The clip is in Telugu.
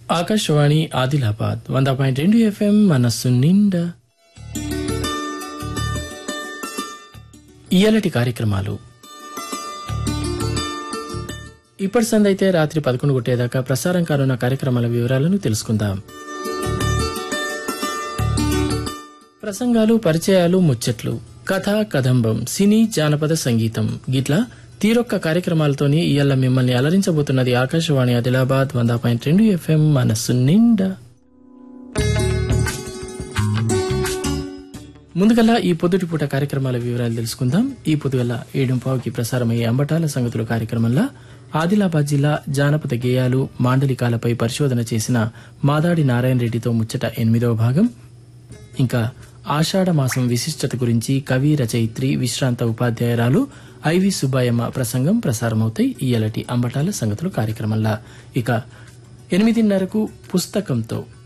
ఆకాశవాణి ఆదిలాబాద్ వంద పాయింట్ రెండు ఎఫ్ఎం మనస్సు నిండా ఇయ్యలటి కార్యక్రమాలు ఇప్పటి సందైతే రాత్రి పదకొండు కొట్టేదాకా ప్రసారం కానున్న కార్యక్రమాల వివరాలను తెలుసుకుందాం ప్రసంగాలు పరిచయాలు ముచ్చట్లు కథ కదంబం సినీ జానపద సంగీతం గిట్లా తీరొక్క కార్యక్రమాలతోని ఇయ్యాల మిమ్మల్ని అలరించబోతున్నది ఆకాశవాణి ఆదిలాబాద్ వంద పాయింట్ రెండు ఎఫ్ఎం మనస్సు నిండా ముందుగల ఈ పొద్దుటి పూట కార్యక్రమాల వివరాలు తెలుసుకుందాం ఈ పొద్దుగల ఏడుంపావుకి ప్రసారమయ్యే అంబటాల సంగతుల కార్యక్రమంలో ఆదిలాబాద్ జిల్లా జానపద గేయాలు మాండలికాలపై పరిశోధన చేసిన మాదాడి నారాయణ రెడ్డితో ముచ్చట ఎనిమిదవ భాగం ఇంకా ఆషాఢ మాసం విశిష్టత గురించి కవి రచయిత్రి విశ్రాంత ఉపాధ్యాయురాలు ఐవి సుబ్బాయమ్మ ప్రసంగం ప్రసారమవుతాయి ఇయ్యలటి అంబటాల సంగతులు కార్యక్రమంలా ఇక ఎనిమిదిన్నరకు పుస్తకంతో